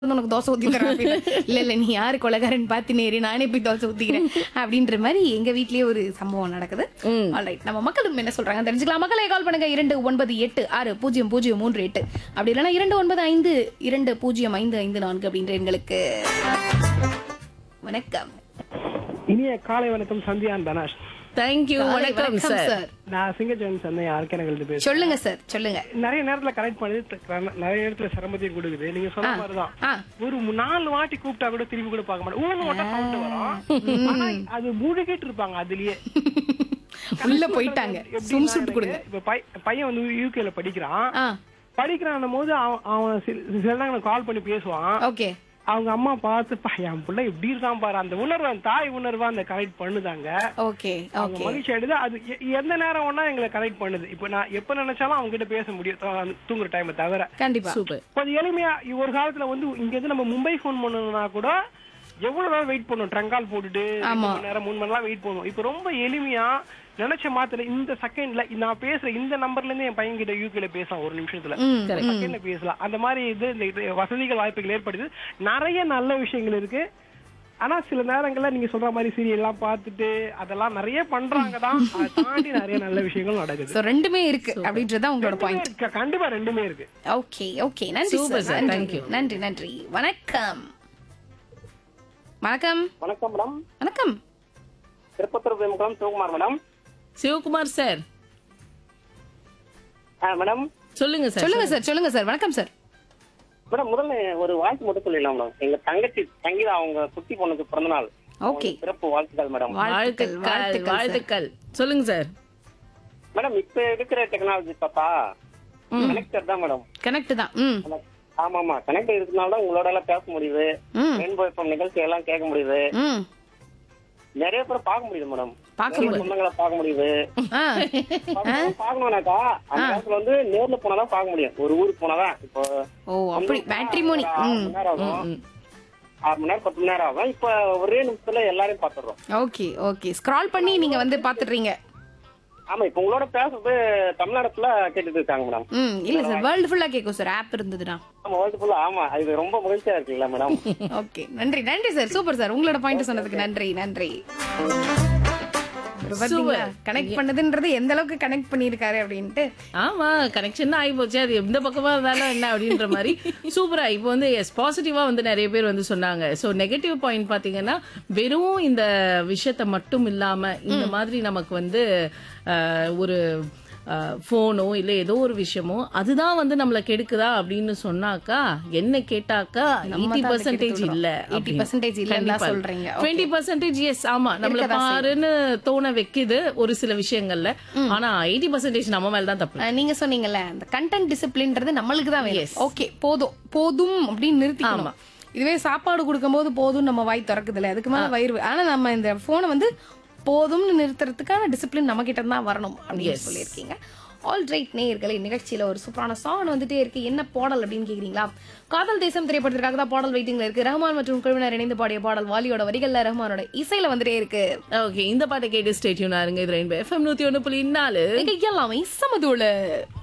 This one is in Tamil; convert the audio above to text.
வந்து உனக்கு தோசை ஊத்தி தரேன் அப்படின்னு. இல்ல இல்ல நீ யாரு கொலகாரன் பாத்து நேரு நானே போய் தோசை ஊத்திக்கிறேன் அப்படின்ற மாதிரி எங்க வீட்லயே ஒரு சம்பவம் நடக்குது ஆல்ரைட் நம்ம மக்களும் என்ன சொல்றாங்க தெரிஞ்சுக்கலாம் மக்களை கால் பண்ணுங்க இரண்டு ஒன்பது எட்டு ஆறு பூஜ்ஜியம் பூஜ்ஜியம் மூன்று எட்டு அப்படி இல்லைன்னா இரண்டு ஒன்பது ஐந்து இரண்டு பூஜ்ஜியம் ஐந்து ஐந்து நான்கு அப்படின்ற எங்களுக்கு வணக்கம் இனிய காலை வணக்கம் சந்தியான் தனாஷ் தேங்க்யூ காலை வணக்கம் சார் சார் நான் சிங்கஜன் சொன்னேன் யாருக்கேனங்களுக்கு பேசுறேன் சொல்லுங்க சார் சொல்லுங்க நிறைய நேரத்துல கனெக்ட் பண்ணி த- நிறைய இடத்துல சிரமத்தையும் கொடுக்குது நீங்க சொன்ன மாதிரிதான் ஆ ஒரு மு- நாலு வாட்டி கூப்பிட்டா கூட திரும்பி கூட பார்க்க மாட்டேன் ஊன்னு மட்டும் சவுண்ட் வரும் ஆனா அது முழுகிட்டு இருப்பாங்க அதுலயே உள்ள போயிட்டாங்க எப்படின்னா சும் சுட்டு எனக்கு கொடுங்க இப்ப பை- பையன் வந்து யூகேல படிக்கிறான் ஆ படிக்கிறான் போது அவன் அவன் சில சில நேரம் கால் பண்ணி பேசுவான் ஓகே அவங்க அம்மா பார்த்து "பா, என் பிள்ளை எப்படி இருக்கான் பாரு அந்த உணர்வு அந்த தாய் உணர்வா அந்த கனெக்ட் பண்ணுதாங்க ஓகே அவங்க ஓகே மகிழ்ச்சி ஆயிடுது அது எ- எந்த நேரம் வேணா எங்களை கனெக்ட் பண்ணுது இப்போ நான் எப்ப நினைச்சாலும் அவங்க கிட்ட பேச முடியும் தூ- தூங்குற டைமை தவிர கண்டிப்பா சூப்பர் கொஞ்சம் எளிமையா ஒரு காலத்துல வந்து இங்க இருந்து நம்ம மும்பை ஃபோன் பண்ணணும்னா கூட எவ்வளவு நேரம் வெயிட் பண்ணும் ட்ரங்கால் போட்டுட்டு ரெண்டு மணி நேரம் மூணு மணி நேரம் வெயிட் பண்ணுவோம் இப்போ ரொம்ப எளிமையா நினைச்ச மாத்திர இந்த செகண்ட்ல நான் பேசுற இந்த நம்பர்ல இருந்து என் பையன் கிட்ட யூகேல பேசலாம் ஒரு நிமிஷத்துல ம், செகண்ட்ல பேசலாம் அந்த மாதிரி இது இந்த இது வசதிகள் வாய்ப்புகள் ஏற்படுது நிறைய நல்ல விஷயங்கள் இருக்கு ஆனா சில நேரங்கள்ல நீங்க சொல்ற மாதிரி சீரியல் எல்லாம் பார்த்துட்டு அதெல்லாம் நிறைய பண்றாங்க தான் அதை தாண்டி நிறைய நல்ல விஷயங்கள் நடக்குது சோ ரெண்டுமே இருக்கு அப்படின்றது தான் உங்களோட பாயிண்ட் ரெண்டுமே இருக்கு. கண்டிப்பா ரெண்டுமே இருக்கு ஓகே ஓகே நன்றி Super, சார் sir. நன்றி Thank you. நன்றி நன்றி வணக்கம் வணக்கம் வணக்கம் மேடம் வணக்கம் திருப்பத்தூர் பிரேமகுளம் சிவகுமார் மேடம் சிவகுமார் சார் ஆ மேடம் சொல்லுங்க சார் சொல்லுங்க சார் சொல்லுங்க சார் வணக்கம் சார் மேடம் முதல்ல ஒரு வாழ்த்து மட்டும் சொல்லிடலாம் மேடம் எங்க தங்கச்சி சங்கீதா அவங்க குட்டி பொண்ணுக்கு பிறந்த நாள் ஓகே சிறப்பு வாழ்த்துக்கள் மேடம் வாழ்த்துக்கள் வாழ்த்துக்கள் வாழ்த்துக்கள் sir. வாழ்த்துக்கள் சொல்லுங்க சார் மேடம் இப்ப இருக்கிற டெக்னாலஜி பார்த்தா கனெக்டர் தான் மேடம் கனெக்ட் தான் ம் ஆமா ஆமா கனெக்டர் இருக்கனால தான் உங்களோட எல்லாம் பேச முடியுது ம் ரெயின்போ எஃப்எம் நிகழ்ச்சி எல்லாம் கேட்க முடியுது ம் நிறைய பேர் பார்க்க முடியுது மேடம் பார்க்க நிறைய முடியும் சொந்தங்களை பார்க்க முடியுது ஆ பார்க்கணும், பார்க்கணும்னாக்கா அந்த காலத்துல வந்து நேர்ல போனாதான் பார்க்க முடியும் ஒரு ஊருக்கு போனாதான் இப்போ ஓ அப்படி மேட்ரிமோனி ஒரு ஆறு ம் மணி நேரம் ஆகும் ம். ஆறு மணி நேரம் பத்து மணி நேரம் ஆகும் இப்ப ஒரே நிமிஷத்துல எல்லாரையும் பாத்துறோம் ஓகே ஓகே ஸ்க்ரால் பண்ணி நீங்க வந்து பாத்துடுறீங்க ஆமா இப்ப உங்களோட பேசுறது தமிழ்நாடு ஃபுல்லா கேட்டுட்டு இருக்காங்க மேடம் ம் இல்ல சார் வேர்ல்டு ஃபுல்லா கேட்கும் சார் ஆப் இருந்ததுன்னா ஆமா வேர்ல்டு ஃபுல்லா ஆமா இது ரொம்ப மகிழ்ச்சியா இருக்குல்ல மேடம் ஓகே நன்றி நன்றி சார் சூப்பர் சார் உங்களோட பாயிண்ட் சொன்னதுக்கு நன்றி நன்றி கனெக்ட் பண்ணதுன்றது எந்த அளவுக்கு கனெக்ட் பண்ணிருக்காரு அப்படின்ட்டு ஆமா கனெக்ஷன் ஆகி போச்சு அது எந்த பக்கமா இருந்தாலும் என்ன அப்படின்ற மாதிரி சூப்பரா இப்போ வந்து எஸ் பாசிட்டிவா வந்து நிறைய பேர் வந்து சொன்னாங்க சோ நெகட்டிவ் பாயிண்ட் பாத்தீங்கன்னா வெறும் இந்த விஷயத்த மட்டும் இல்லாம இந்த மாதிரி நமக்கு வந்து அஹ், ஒரு போனோ இல்ல ஏதோ ஒரு விஷயமோ அதுதான் வந்து நம்மள கெடுக்குதா அப்படின்னு சொன்னாக்கா என்ன கேட்டாக்கா எயிட்டி பர்சன்டேஜ் இல்ல 80% இல்லைன்னு தான் சொல்றீங்க. Okay. டுவெண்ட்டி பர்சன்டேஜ் எஸ் ஆமா நம்மள பாருன்னு தோண வைக்குது ஒரு சில விஷயங்கள்ல ஆனா எயிட்டி பர்சன்டேஜ் நம்ம மேல தான் தப்பு அஹ் நீங்க சொன்னீங்கல்ல இந்த கண்டென்ட் டிசிப்ளின்றது நம்மளுக்கு தான் வேணும் ஓகே போதும் போதும் அப்படின்னு நிறுத்திக்கணும் இதுவே சாப்பாடு கொடுக்கும்போது போதும் நம்ம வாய் திறக்குதுல அதுக்கு மேல வயிறு ஆனா நம்ம இந்த போனை வந்து போதும்னு நிறுத்துறதுக்கான டிசிப்ளின் நம்ம கிட்ட தான் வரணும் அப்படின்னு சொல்லியிருக்கீங்க ஆல் ரைட் நேயர்களே நிகழ்ச்சியில ஒரு சூப்பரான சாங் வந்துட்டே இருக்கு என்ன பாடல் அப்படின்னு கேக்குறீங்களா காதல் தேசம் திரைப்படத்திற்காக தான் பாடல் வெயிட்டிங்ல இருக்கு ரஹ்மான் மற்றும் குழுவினர் இணைந்து பாடிய பாடல் வாலியோட வரிகள்ல ரஹ்மானோட இசையில வந்துட்டே இருக்கு ஓகே இந்த பாட்டை கேட்டு ஸ்டேட்யூனா இருங்க இது ரெயின்போ எஃப்எம் நூத்தி ஒண்ணு புள்ளி நாலு இங்க எல்லாமே சமதூளு